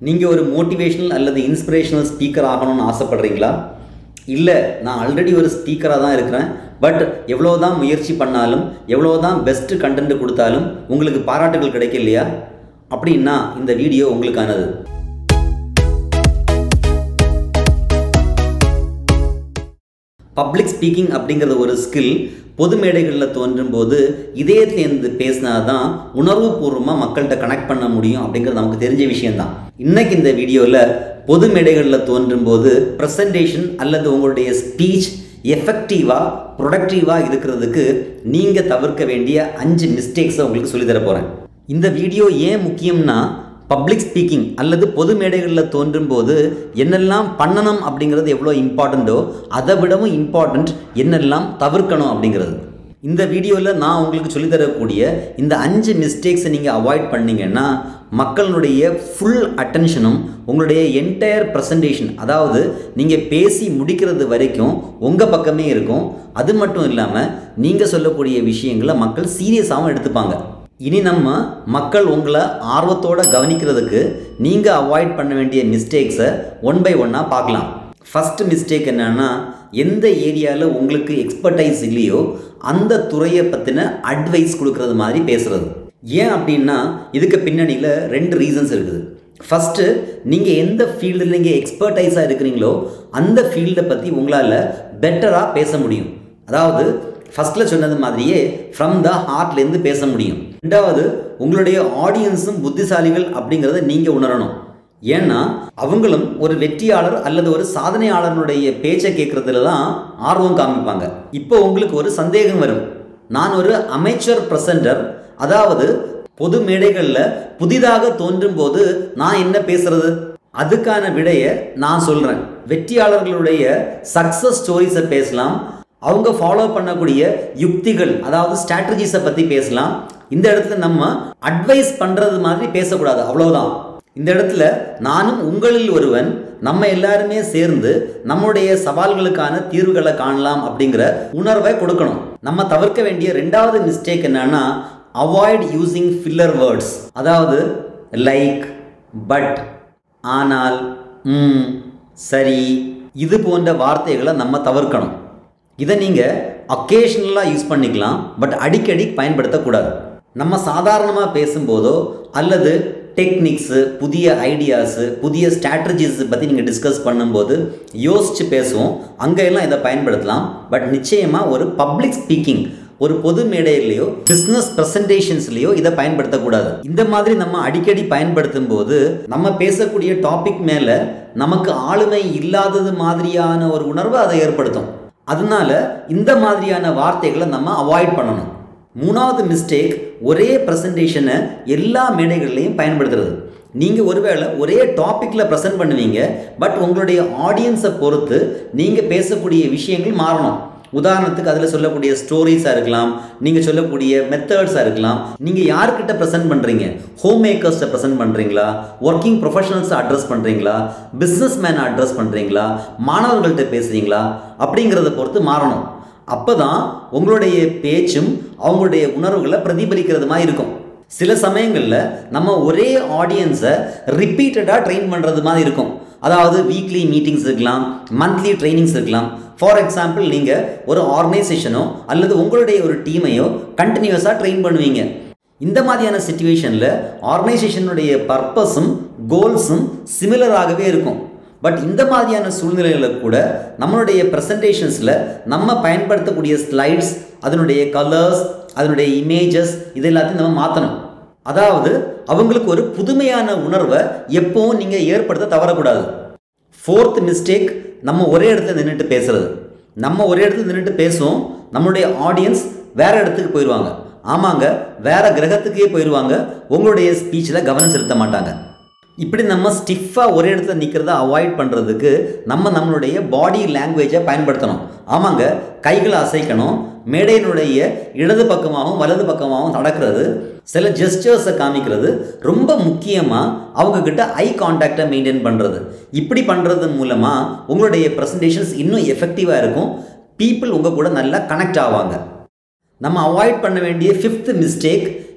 நீங்கள் ஒரு மோட்டிவேஷனல் அல்லது இன்ஸ்பிரேஷனல் ஸ்பீக்கர் ஆகணும்னு ஆசைப்படுறீங்களா இல்லை நான் ஆல்ரெடி ஒரு ஸ்பீக்கராக தான் இருக்கிறேன் பட் எவ்வளோ தான் முயற்சி பண்ணாலும் எவ்வளோ தான் பெஸ்ட்டு கண்டென்ட் கொடுத்தாலும் உங்களுக்கு பாராட்டுகள் கிடைக்கலையா அப்படின்னா இந்த வீடியோ உங்களுக்கானது பப்ளிக் ஸ்பீக்கிங் அப்படிங்கிறது ஒரு ஸ்கில் பொது மேடைகளில் தோன்றும் போது இதயத்திலேருந்து பேசினா தான் உணர்வுபூர்வமாக மக்கள்கிட்ட கனெக்ட் பண்ண முடியும் அப்படிங்கிறது நமக்கு தெரிஞ்ச விஷயம்தான் இன்னைக்கு இந்த வீடியோவில் பொது மேடைகளில் தோன்றும் போது ப்ரெசன்டேஷன் அல்லது உங்களுடைய ஸ்பீச் எஃபெக்டிவாக ப்ரொடக்டிவாக இருக்கிறதுக்கு நீங்கள் தவிர்க்க வேண்டிய அஞ்சு மிஸ்டேக்ஸை உங்களுக்கு சொல்லித்தர போகிறேன் இந்த வீடியோ ஏன் முக்கியம்னா பப்ளிக் ஸ்பீக்கிங் அல்லது பொது மேடைகளில் தோன்றும் போது என்னெல்லாம் பண்ணணும் அப்படிங்கிறது எவ்வளோ இம்பார்ட்டண்ட்டோ அதை விடவும் இம்பார்ட்டண்ட் என்னெல்லாம் தவிர்க்கணும் அப்படிங்கிறது இந்த வீடியோவில் நான் உங்களுக்கு சொல்லித்தரக்கூடிய இந்த அஞ்சு மிஸ்டேக்ஸை நீங்கள் அவாய்ட் பண்ணீங்கன்னா மக்களுடைய ஃபுல் அட்டென்ஷனும் உங்களுடைய என்டையர் ப்ரெசன்டேஷன் அதாவது நீங்கள் பேசி முடிக்கிறது வரைக்கும் உங்கள் பக்கமே இருக்கும் அது மட்டும் இல்லாமல் நீங்கள் சொல்லக்கூடிய விஷயங்களை மக்கள் சீரியஸாகவும் எடுத்துப்பாங்க இனி நம்ம மக்கள் உங்களை ஆர்வத்தோடு கவனிக்கிறதுக்கு நீங்கள் அவாய்ட் பண்ண வேண்டிய மிஸ்டேக்ஸை ஒன் பை ஒன்னாக பார்க்கலாம் ஃபஸ்ட்டு மிஸ்டேக் என்னென்னா எந்த ஏரியாவில் உங்களுக்கு எக்ஸ்பர்டைஸ் இல்லையோ அந்த துறையை பற்றின அட்வைஸ் கொடுக்குறது மாதிரி பேசுகிறது ஏன் அப்படின்னா இதுக்கு பின்னணியில் ரெண்டு ரீசன்ஸ் இருக்குது ஃபஸ்ட்டு நீங்கள் எந்த ஃபீல்டில் நீங்கள் எக்ஸ்பர்டைஸாக இருக்கிறீங்களோ அந்த ஃபீல்டை பற்றி உங்களால் பெட்டராக பேச முடியும் அதாவது ஃபஸ்ட்டில் சொன்னது மாதிரியே ஃப்ரம் த ஹார்ட்லேருந்து பேச முடியும் ரெண்டாவது உங்களுடைய ஆடியன்ஸும் புத்திசாலிகள் அப்படிங்கிறத நீங்கள் உணரணும் ஏன்னா அவங்களும் ஒரு வெற்றியாளர் அல்லது ஒரு சாதனையாளனுடைய பேச்சை கேட்குறதுல தான் ஆர்வம் காமிப்பாங்க இப்போ உங்களுக்கு ஒரு சந்தேகம் வரும் நான் ஒரு அமைச்சர் ப்ரெசண்டர் அதாவது பொது மேடைகளில் புதிதாக தோன்றும் போது நான் என்ன பேசுறது அதுக்கான விடையை நான் சொல்கிறேன் வெற்றியாளர்களுடைய சக்ஸஸ் ஸ்டோரிஸை பேசலாம் அவங்க ஃபாலோ பண்ணக்கூடிய யுக்திகள் அதாவது ஸ்ட்ராட்டஜிஸை பற்றி பேசலாம் இந்த இடத்துல நம்ம அட்வைஸ் பண்ணுறது மாதிரி பேசக்கூடாது அவ்வளோதான் இந்த இடத்துல நானும் உங்களில் ஒருவன் நம்ம எல்லாருமே சேர்ந்து நம்முடைய சவால்களுக்கான தீர்வுகளை காணலாம் அப்படிங்கிற உணர்வை கொடுக்கணும் நம்ம தவிர்க்க வேண்டிய ரெண்டாவது மிஸ்டேக் என்னன்னா அவாய்ட் யூசிங் ஃபில்லர் வேர்ட்ஸ் அதாவது லைக் பட் ஆனால் ம் சரி இது போன்ற வார்த்தைகளை நம்ம தவிர்க்கணும் இதை நீங்கள் அக்கேஷ்னலாக யூஸ் பண்ணிக்கலாம் பட் அடிக்கடி பயன்படுத்தக்கூடாது நம்ம சாதாரணமாக பேசும்போதோ அல்லது டெக்னிக்ஸு புதிய ஐடியாஸு புதிய ஸ்ட்ராட்டஜிஸ் பற்றி நீங்கள் டிஸ்கஸ் பண்ணும்போது யோசித்து பேசுவோம் அங்கெல்லாம் இதை பயன்படுத்தலாம் பட் நிச்சயமாக ஒரு பப்ளிக் ஸ்பீக்கிங் ஒரு பொது மேடையிலையோ பிஸ்னஸ் ப்ரெசன்டேஷன்ஸ்லையோ இதை பயன்படுத்தக்கூடாது இந்த மாதிரி நம்ம அடிக்கடி பயன்படுத்தும் போது நம்ம பேசக்கூடிய டாபிக் மேலே நமக்கு ஆளுமை இல்லாதது மாதிரியான ஒரு உணர்வை அதை ஏற்படுத்தும் அதனால இந்த மாதிரியான வார்த்தைகளை நம்ம அவாய்ட் பண்ணணும் மூணாவது மிஸ்டேக் ஒரே ப்ரெசன்டேஷனை எல்லா மேடைகள்லையும் பயன்படுத்துறது நீங்கள் ஒருவேளை ஒரே டாப்பிக்கில் ப்ரெசென்ட் பண்ணுவீங்க பட் உங்களுடைய ஆடியன்ஸை பொறுத்து நீங்கள் பேசக்கூடிய விஷயங்கள் மாறணும் உதாரணத்துக்கு அதில் சொல்லக்கூடிய ஸ்டோரிஸாக இருக்கலாம் நீங்கள் சொல்லக்கூடிய மெத்தட்ஸாக இருக்கலாம் நீங்கள் யார்கிட்ட ப்ரெசென்ட் பண்ணுறீங்க ஹோம் மேக்கர்ஸை ப்ரெசென்ட் பண்ணுறீங்களா ஒர்க்கிங் ப்ரொஃபஷனல்ஸை அட்ரஸ் பண்ணுறீங்களா பிஸ்னஸ் மேனை அட்ரஸ் பண்ணுறீங்களா மாணவர்கள்ட்ட பேசுகிறீங்களா அப்படிங்கிறத பொறுத்து மாறணும் அப்போ தான் உங்களுடைய பேச்சும் அவங்களுடைய உணர்வுகளை பிரதிபலிக்கிறது மாதிரி இருக்கும் சில சமயங்களில் நம்ம ஒரே ஆடியன்ஸை ரிப்பீட்டடாக ட்ரெயின் பண்ணுறது மாதிரி இருக்கும் அதாவது வீக்லி மீட்டிங்ஸ் இருக்கலாம் மந்த்லி ட்ரைனிங்ஸ் இருக்கலாம் ஃபார் எக்ஸாம்பிள் நீங்கள் ஒரு ஆர்கனைசேஷனோ அல்லது உங்களுடைய ஒரு டீமையோ கண்டினியூஸாக ட்ரெயின் பண்ணுவீங்க இந்த மாதிரியான சுச்சுவேஷனில் ஆர்கனைசேஷனுடைய பர்பஸும் கோல்ஸும் சிமிலராகவே இருக்கும் பட் இந்த மாதிரியான சூழ்நிலைகளில் கூட நம்மளுடைய ப்ரெசன்டேஷன்ஸில் நம்ம பயன்படுத்தக்கூடிய ஸ்லைட்ஸ் அதனுடைய கலர்ஸ் அதனுடைய இமேஜஸ் இது எல்லாத்தையும் நம்ம மாற்றணும் அதாவது அவங்களுக்கு ஒரு புதுமையான உணர்வை எப்போவும் நீங்கள் ஏற்படுத்த தவறக்கூடாது ஃபோர்த் மிஸ்டேக் நம்ம ஒரே இடத்துல நின்றுட்டு பேசுறது நம்ம ஒரே இடத்துல நின்றுட்டு பேசுவோம் நம்மளுடைய ஆடியன்ஸ் வேற இடத்துக்கு போயிடுவாங்க ஆமாங்க வேற கிரகத்துக்கே போயிடுவாங்க உங்களுடைய ஸ்பீச்சில் கவனம் செலுத்த மாட்டாங்க இப்படி நம்ம ஸ்டிஃபாக ஒரே இடத்துல நிற்கிறத அவாய்ட் பண்ணுறதுக்கு நம்ம நம்மளுடைய பாடி லாங்குவேஜை பயன்படுத்தணும் ஆமாங்க கைகளை அசைக்கணும் மேடையினுடைய இடது பக்கமாகவும் வலது பக்கமாகவும் நடக்கிறது சில ஜெஸ்டர்ஸை காமிக்கிறது ரொம்ப முக்கியமாக அவங்கக்கிட்ட ஐ கான்டாக்டை மெயின்டைன் பண்ணுறது இப்படி பண்ணுறது மூலமாக உங்களுடைய ப்ரெசன்டேஷன்ஸ் இன்னும் எஃபெக்டிவாக இருக்கும் பீப்புள் உங்கள் கூட நல்லா கனெக்ட் ஆவாங்க நம்ம அவாய்ட் பண்ண வேண்டிய ஃபிஃப்த் மிஸ்டேக்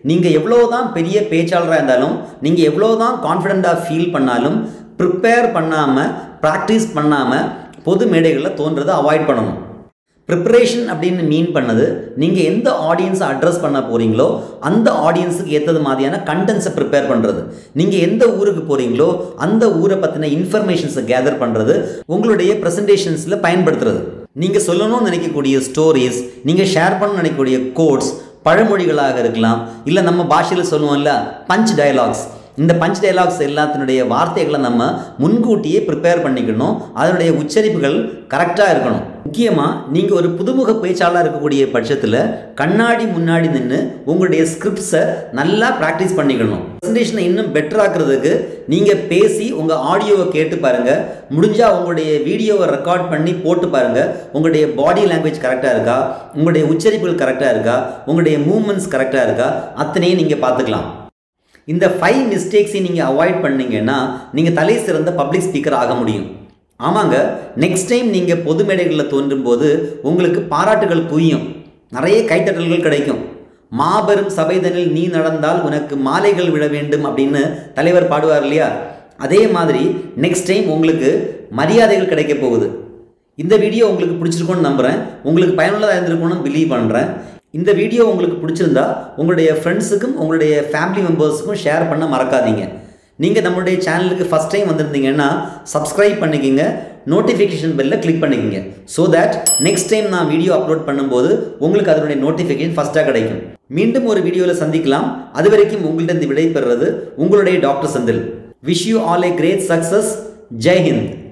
நீங்கள் எவ்வளோதான் பெரிய பேச்சாளராக இருந்தாலும் நீங்கள் எவ்வளோதான் கான்ஃபிடெண்ட்டாக ஃபீல் பண்ணாலும் ப்ரிப்பேர் பண்ணாமல் ப்ராக்டிஸ் பண்ணாமல் பொது மேடைகளில் தோன்றதை அவாய்ட் பண்ணணும் ப்ரிப்பரேஷன் அப்படின்னு மீன் பண்ணது நீங்கள் எந்த ஆடியன்ஸை அட்ரஸ் பண்ண போகிறீங்களோ அந்த ஆடியன்ஸுக்கு ஏற்றது மாதிரியான கண்டென்ட்ஸை ப்ரிப்பேர் பண்ணுறது நீங்கள் எந்த ஊருக்கு போகிறீங்களோ அந்த ஊரை பற்றின இன்ஃபர்மேஷன்ஸை கேதர் பண்ணுறது உங்களுடைய ப்ரெசன்டேஷன்ஸில் பயன்படுத்துறது நீங்கள் சொல்லணும்னு நினைக்கக்கூடிய ஸ்டோரிஸ் நீங்கள் ஷேர் பண்ணணும்னு நினைக்கக்கூடிய கோட்ஸ் பழமொழிகளாக இருக்கலாம் இல்லை நம்ம பாஷையில் சொல்லுவோம்ல பஞ்ச் டயலாக்ஸ் இந்த பஞ்ச் டைலாக்ஸ் எல்லாத்தினுடைய வார்த்தைகளை நம்ம முன்கூட்டியே ப்ரிப்பேர் பண்ணிக்கணும் அதனுடைய உச்சரிப்புகள் கரெக்டாக இருக்கணும் முக்கியமாக நீங்கள் ஒரு புதுமுக பேச்சாளராக இருக்கக்கூடிய பட்சத்தில் கண்ணாடி முன்னாடி நின்று உங்களுடைய ஸ்கிரிப்ட்ஸை நல்லா ப்ராக்டிஸ் பண்ணிக்கணும் ப்ரெசன்டேஷனை இன்னும் பெட்டர் ஆக்குறதுக்கு நீங்கள் பேசி உங்கள் ஆடியோவை கேட்டு பாருங்கள் முடிஞ்சால் உங்களுடைய வீடியோவை ரெக்கார்ட் பண்ணி போட்டு பாருங்கள் உங்களுடைய பாடி லாங்குவேஜ் கரெக்டாக இருக்கா உங்களுடைய உச்சரிப்புகள் கரெக்டாக இருக்கா உங்களுடைய மூமெண்ட்ஸ் கரெக்டாக இருக்கா அத்தனையும் நீங்கள் பார்த்துக்கலாம் இந்த ஃபைவ் மிஸ்டேக்ஸையும் நீங்கள் அவாய்ட் பண்ணீங்கன்னா நீங்கள் தலை சிறந்த பப்ளிக் ஸ்பீக்கர் ஆக முடியும் ஆமாங்க நெக்ஸ்ட் டைம் நீங்கள் பொது மேடைகளில் தோன்றும் போது உங்களுக்கு பாராட்டுகள் குவியும் நிறைய கைத்தட்டல்கள் கிடைக்கும் மாபெரும் சபைதனில் நீ நடந்தால் உனக்கு மாலைகள் விழ வேண்டும் அப்படின்னு தலைவர் பாடுவார் இல்லையா அதே மாதிரி நெக்ஸ்ட் டைம் உங்களுக்கு மரியாதைகள் கிடைக்க போகுது இந்த வீடியோ உங்களுக்கு பிடிச்சிருக்கும்னு நம்புகிறேன் உங்களுக்கு பயனுள்ளதாக இருந்திருக்கும்னு பிலீவ் பண்ணுறேன் இந்த வீடியோ உங்களுக்கு பிடிச்சிருந்தா உங்களுடைய ஃப்ரெண்ட்ஸுக்கும் உங்களுடைய ஃபேமிலி மெம்பர்ஸுக்கும் ஷேர் பண்ண மறக்காதீங்க நீங்கள் நம்மளுடைய சேனலுக்கு ஃபஸ்ட் டைம் வந்திருந்தீங்கன்னா சப்ஸ்கிரைப் பண்ணிக்கோங்க நோட்டிஃபிகேஷன் பெல்லை கிளிக் பண்ணிக்கோங்க ஸோ தட் நெக்ஸ்ட் டைம் நான் வீடியோ அப்லோட் பண்ணும்போது உங்களுக்கு அதனுடைய நோட்டிஃபிகேஷன் ஃபஸ்ட்டாக கிடைக்கும் மீண்டும் ஒரு வீடியோவில் சந்திக்கலாம் அது வரைக்கும் உங்கள்கிட்ட விடை பெறுறது உங்களுடைய doctor Senthil wish you all a great success Jai Hind